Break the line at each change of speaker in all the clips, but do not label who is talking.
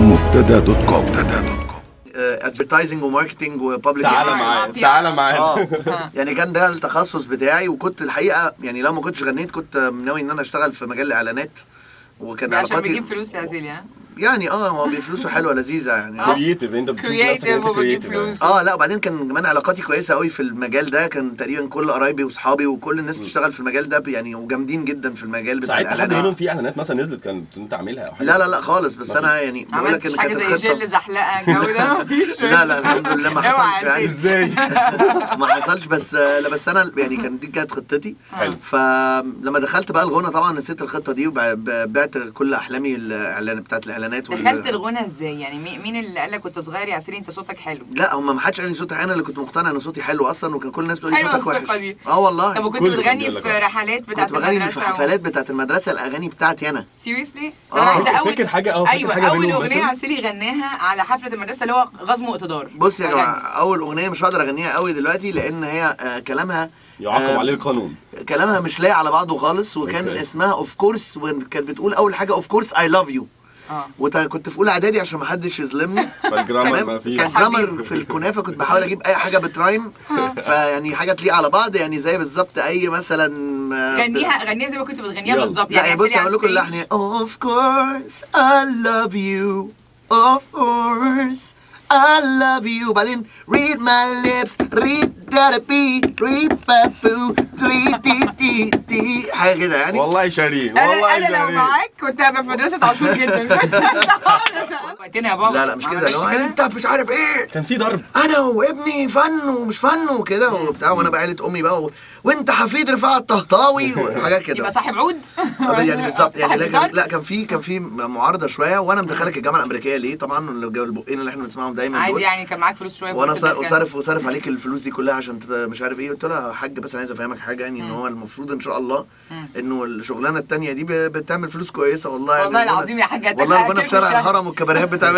مبتدا دوت كوم
ادفرتايزنج وماركتنج وبابليك
تعالى
يعني
معايا
آه،
تعالى
PR.
معايا
اه يعني كان ده التخصص بتاعي وكنت الحقيقه يعني لو ما كنتش غنيت كنت ناوي ان انا اشتغل في مجال الاعلانات وكان
عشان
علاقاتي
بيجيب فلوس يا زيلي ها
يعني اه هو بفلوسه حلوه لذيذه يعني
كرييتيف انت بتشوف نفسك
كرييتيف
انت
وبجيب
كرييتيف
فلوس
اه لا وبعدين كان كمان علاقاتي كويسه قوي في المجال ده كان تقريبا كل قرايبي واصحابي وكل الناس بتشتغل في المجال ده يعني وجامدين جدا في المجال بتاع
ساعتها حد منهم
الاعلانات
في اعلانات مثلا نزلت كانت انت عاملها او حاجه
لا لا لا خالص بس
ما
انا يعني بقول لك
عملتش
ان
حاجه
كانت
زي جل
الخطه
زحلقه الجو ده مفيش
لا لا الحمد لله ما
اوعى
حصلش يعني
يا
ازاي
ما حصلش بس لا بس انا يعني كان دي كانت خطتي
حلو.
فلما دخلت بقى الغنى طبعا نسيت الخطه دي وبعت كل احلامي الاعلان بتاعت الاعلانات وال-
دخلت الغنى ازاي يعني مي- مين اللي قال لك وانت صغير يا عسيري انت صوتك حلو
لا هم ما حدش قال لي صوتي انا اللي كنت مقتنع ان صوتي حلو اصلا وكان كل الناس تقول لي
حلوة
صوتك وحش
الثقة دي.
اه والله
طب وكنت
كله كان
بتغني
بيقول لك
في
وحش.
رحلات بتاعت
كنت بغني في
المدرسة و-
حفلات بتاعت المدرسه الاغاني بتاعتي انا
سيريسلي
آه.
فاكر حاجة- اه، فاكر
ايوه
حاجة
اول
منهم
اغنيه
مثلا؟
عسيري غناها على حفله المدرسه اللي هو غزم واقتدار
بص يا جماعه
غني.
اول اغنيه مش هقدر اغنيها قوي دلوقتي لان هي آه كلامها
يعاقب
آه،
عليه القانون
كلامها مش لايق على بعضه خالص وكان
أوكي.
اسمها اوف كورس وكانت بتقول اول حاجه اوف كورس اي لاف يو
اه
وكنت في اولى اعدادي عشان ما حدش يظلمني
فالجرامر ما
تمام
فيه
كان جرامر في الكنافه كنت بحاول اجيب اي حاجه بترايم فيعني حاجه تليق على بعض يعني زي بالظبط اي مثلا آه، ب-
غنيها غنيها زي ما كنت بتغنيها
يلا.
بالظبط
لا يعني بص
عسيري
هقول لكم
على
اللحن يعني of course I love you of course I love you وبعدين read my lips read that be read babu read دي دي دي حاجه كده يعني
والله شاريه
انا
والله
انا لو
شاريه
معاك كنت هبقى في مدرسه عاشور جدا وقتنا يا بابا
لا لا مش
ما
كده اللي هو
عملتش كده؟
انت مش عارف ايه
كان في ضرب
انا وابني فن ومش فن وكده وبتاع وانا بعيلة امي بقى و... وانت حفيد رفاعة الطهطاوي وحاجات كده
يبقى صاحب عود
يعني بالظبط يعني
صاحب
لا
جيتار؟
كان لا كان في كان في معارضه شويه وانا مدخلك الجامعه الامريكيه ليه طبعا اللي- البقين اللي احنا بنسمعهم دايما
عادي
دول
يعني كان معاك فلوس شويه
وانا
فكنت
صار-
بتركن.
وصارف وصارف عليك الفلوس دي كلها عشان تت- مش عارف ايه قلت له يا حاج بس انا عايز افهمك حاجه يعني ان هو المفروض ان شاء الله انه الشغلانه التانيه دي ب- بتعمل فلوس كويسه والله يعني
والله
الغنى-
العظيم يا حاج
والله
هتبقى
الغنى في
أكل
شارع
الشهر.
الهرم والكباريهات بتعمل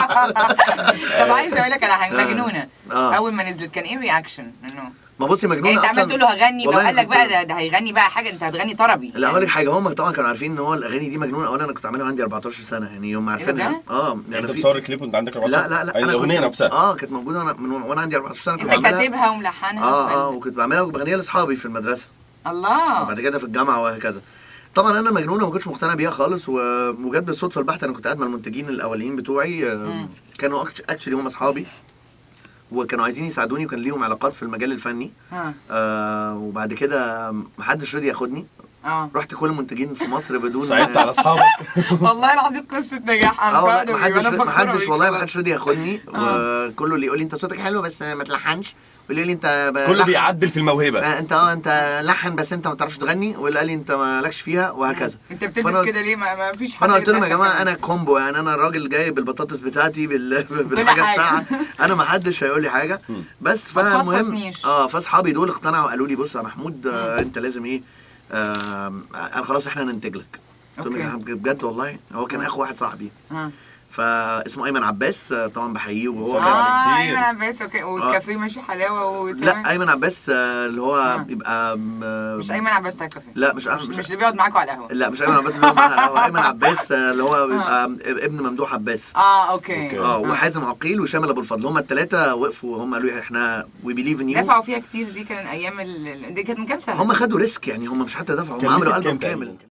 طب عايز اقول لك على حاجه مجنونه
آه.
اول ما نزلت كان ايه الرياكشن انه
ما بصي
يعني
مجنون
انت
اصلا
عمال تقول له هغني بقى
والله
قال لك
كنت-
بقى ده, ده هيغني بقى حاجه انت هتغني طربي
لا هقول لك حاجه هم طبعا كانوا عارفين ان هو الاغاني دي مجنونه اولا انا كنت عاملها عندي 14 سنه يعني هم عارفينها
بجد؟
اه
يعني انت
في-
بتصور كليب وانت عندك 14
لا لا لا
أي الاغنيه
كنت-
نفسها
اه كانت موجوده وانا من وانا عندي 14 سنه كنت
انت
بعملها
كاتبها وملحنها
اه اه وكنت بعملها وبغنيها لاصحابي في المدرسه
الله
وبعد كده في الجامعه وهكذا طبعا انا مجنونه وما كنتش مقتنع بيها خالص و- وجت بالصدفه البحته انا كنت قاعد مع المنتجين الاولين بتوعي آه، كانوا اكشلي هم اصحابي وكانوا عايزين يساعدوني وكان ليهم علاقات في المجال الفني
ها
آه وبعد كده محدش رضي ياخدني
اه
رحت كل المنتجين في مصر بدون
صعبت على اصحابك
والله العظيم قصه نجاح انا
اه والله
proud of you.
ما حدش
أنا
ما
فخورة
حدش
بيك
والله ما
والله.
حدش رضي ياخدني وكله اللي يقول لي انت صوتك حلو بس ما تلحنش واللي يقول لي انت ب-
كله
لحن.
بيعدل في الموهبه
آه، انت اه انت لحن بس انت ما بتعرفش تغني واللي قال لي انت مالكش فيها وهكذا
انت
فأنا
بتلبس
قلت-
كده ليه ما, ما فيش حد
فانا قلت لهم يا
يتدخل
جماعه
كده.
انا كومبو يعني انا الراجل جاي بالبطاطس بتاعتي بال... بالحاجه
حاجة.
الساعه انا ما حدش هيقول لي حاجه بس
ما
فالمهم
تفصصنيش.
اه فاصحابي دول اقتنعوا قالوا لي بص يا محمود آه انت لازم ايه آه انا خلاص احنا هننتج لك قلت لهم يا
أوكي.
جماعة بجد والله هو كان اخو واحد صاحبي
ها.
فاسمه ايمن عباس آه، طبعا بحييه وهو
سلام.
كان
اه
كتير.
ايمن عباس اوكي والكافيه ماشي حلاوه وتمام
لا ايمن عباس آه، اللي هو
آه.
بيبقى آم،
مش ايمن عباس بتاع الكافيه
لا مش
مش,
مش,
مش اللي بيقعد معاكوا على القهوه
لا مش ايمن عباس اللي هو معانا على القهوة. ايمن عباس آه، اللي هو بيبقى ابن ممدوح عباس
اه اوكي
أوكي.
اه وحازم عقيل وشامل ابو الفضل هم الثلاثه وقفوا هم قالوا لي احنا وي بليف ان يو
دفعوا فيها كتير دي كان ايام ال... دي كانت من كام سنه
هم خدوا ريسك يعني هم مش حتى دفعوا هم
كلفت
عملوا
كام
البوم
تقريباً؟
كامل